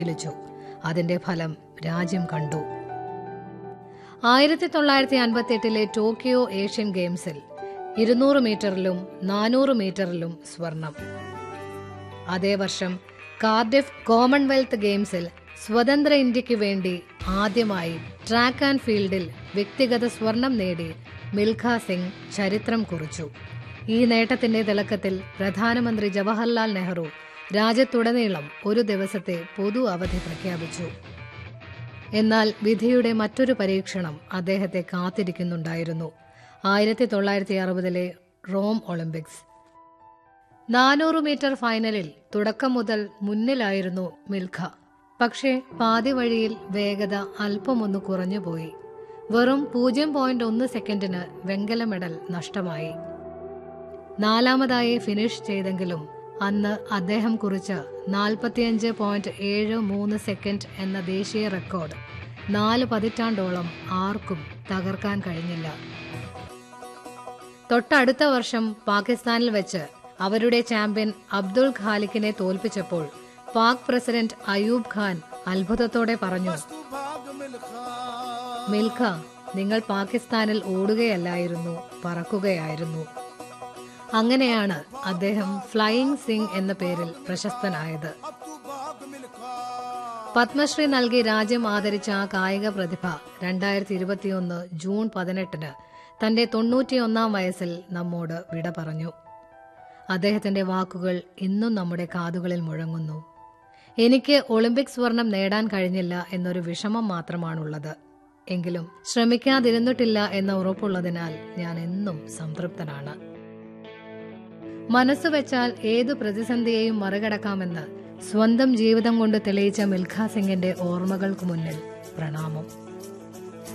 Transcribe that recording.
പരിശീലിച്ചു അതിന്റെ ഫലം രാജ്യം കണ്ടു ആയിരത്തി തൊള്ളായിരത്തി അൻപത്തി എട്ടിലെ ടോക്കിയോ ഏഷ്യൻ ഗെയിംസിൽ ഇരുന്നൂറ് മീറ്ററിലും നാനൂറ് മീറ്ററിലും സ്വർണം അതേ വർഷം കാർഡിഫ് കോമൺവെൽത്ത് ഗെയിംസിൽ സ്വതന്ത്ര ഇന്ത്യക്ക് വേണ്ടി ആദ്യമായി ട്രാക്ക് ആൻഡ് ഫീൽഡിൽ വ്യക്തിഗത സ്വർണം നേടി മിൽഖ സിംഗ് ചരിത്രം കുറിച്ചു ഈ നേട്ടത്തിന്റെ തിളക്കത്തിൽ പ്രധാനമന്ത്രി ജവഹർലാൽ നെഹ്റു രാജ്യത്തുടനീളം ഒരു ദിവസത്തെ പൊതു അവധി പ്രഖ്യാപിച്ചു എന്നാൽ വിധിയുടെ മറ്റൊരു പരീക്ഷണം അദ്ദേഹത്തെ കാത്തിരിക്കുന്നുണ്ടായിരുന്നു ആയിരത്തി തൊള്ളായിരത്തി അറുപതിലെ റോം ഒളിമ്പിക്സ് നാനൂറ് മീറ്റർ ഫൈനലിൽ തുടക്കം മുതൽ മുന്നിലായിരുന്നു മിൽഖ പക്ഷേ പാതി വഴിയിൽ വേഗത അല്പമൊന്ന് കുറഞ്ഞുപോയി വെറും പൂജ്യം പോയിന്റ് ഒന്ന് സെക്കൻഡിന് വെങ്കല മെഡൽ നഷ്ടമായി നാലാമതായി ഫിനിഷ് ചെയ്തെങ്കിലും അന്ന് അദ്ദേഹം കുറിച്ച നാൽപ്പത്തിയഞ്ച് പോയിന്റ് ഏഴ് മൂന്ന് സെക്കൻഡ് എന്ന ദേശീയ റെക്കോർഡ് നാല് പതിറ്റാണ്ടോളം ആർക്കും തകർക്കാൻ കഴിഞ്ഞില്ല തൊട്ടടുത്ത വർഷം പാകിസ്ഥാനിൽ വെച്ച് അവരുടെ ചാമ്പ്യൻ അബ്ദുൾ ഖാലിക്കിനെ തോൽപ്പിച്ചപ്പോൾ പാക് പ്രസിഡന്റ് അയൂബ് ഖാൻ അത്ഭുതത്തോടെ പറഞ്ഞു മിൽഖ നിങ്ങൾ പാകിസ്ഥാനിൽ ഓടുകയല്ലായിരുന്നു പറക്കുകയായിരുന്നു അങ്ങനെയാണ് അദ്ദേഹം ഫ്ലൈയിങ് സിംഗ് എന്ന പേരിൽ പ്രശസ്തനായത് പത്മശ്രീ നൽകി രാജ്യം ആദരിച്ച ആ കായിക പ്രതിഭ രണ്ടായിരത്തി ഇരുപത്തിയൊന്ന് ജൂൺ പതിനെട്ടിന് തന്റെ തൊണ്ണൂറ്റിയൊന്നാം വയസ്സിൽ നമ്മോട് വിട പറഞ്ഞു അദ്ദേഹത്തിന്റെ വാക്കുകൾ ഇന്നും നമ്മുടെ കാതുകളിൽ മുഴങ്ങുന്നു എനിക്ക് ഒളിമ്പിക് സ്വർണം നേടാൻ കഴിഞ്ഞില്ല എന്നൊരു വിഷമം മാത്രമാണുള്ളത് എങ്കിലും ശ്രമിക്കാതിരുന്നിട്ടില്ല എന്ന ഉറപ്പുള്ളതിനാൽ ഞാൻ എന്നും സംതൃപ്തനാണ് മനസ്സ് വെച്ചാൽ ഏതു പ്രതിസന്ധിയെയും മറികടക്കാമെന്ന് സ്വന്തം ജീവിതം കൊണ്ട് തെളിയിച്ച മിൽഖ സിംഗിന്റെ ഓർമ്മകൾക്ക് മുന്നിൽ പ്രണാമം